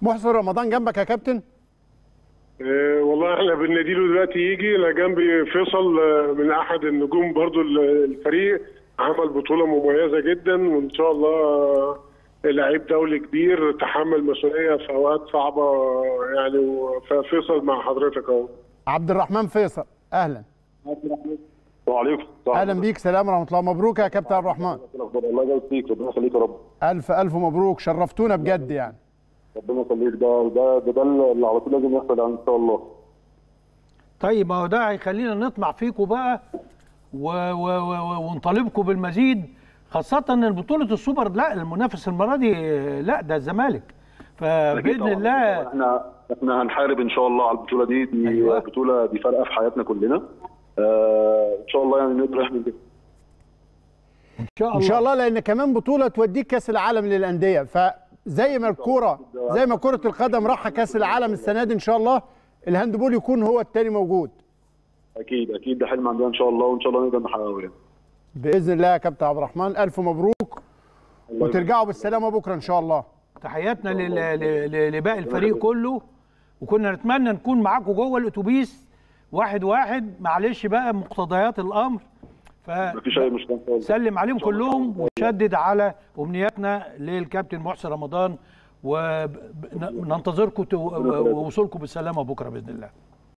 محسن رمضان جنبك يا كابتن آه، والله احنا بنناديله دلوقتي يجي الى جنب فيصل آه، من احد النجوم برضو ال- الفريق عمل بطوله مميزه جدا وان شاء الله آه، لعيب دولي كبير تحمل مسؤوليه في اوقات صعبه آه، يعني و- ففيصل مع حضرتك اهو عبد الرحمن فيصل اهلا وعليكم اهلا بيك سلام ورحمه الله مبروك يا كابتن عبد الرحمن الله يبارك فيك ربنا يخليك يا رب الف الف مبروك شرفتونا بجد يعني ربنا يخليك ده ده ده, ده اللي على طول لازم يحصل يعني ان شاء الله طيب ما هو ده هيخلينا نطمع فيكم بقى و و و ونطالبكم بالمزيد خاصة ان بطولة السوبر لا المنافس المرة دي لا ده الزمالك أكيد فبإذن طبعاً. الله احنا احنا هنحارب ان شاء الله على البطوله دي دي أيوة. أيوة. بطوله دي فارقه في حياتنا كلنا آه ان شاء الله يعني نقدر نعمل كده ان شاء الله ان شاء الله لان كمان بطوله توديك كاس العالم للانديه فزي ما الكوره زي ما كره القدم راح كاس العالم السنه دي ان شاء الله الهاندبول يكون هو التاني موجود اكيد اكيد ده حلم عندنا ان شاء الله وان شاء الله نقدر نحققه يعني باذن الله يا كابتن عبد الرحمن الف مبروك وترجعوا بالسلامه بكره ان شاء الله تحياتنا لل- ل- ل- لباقي الفريق كله وكنا نتمنى نكون معاكم جوه الاتوبيس واحد واحد معلش بقى مقتضيات الامر ف مفيش اي مشكله ان شاء الله سلم عليهم كلهم وشدد على امنياتنا للكابتن محسن رمضان وننتظركم ووصولكم بالسلامه بكره باذن الله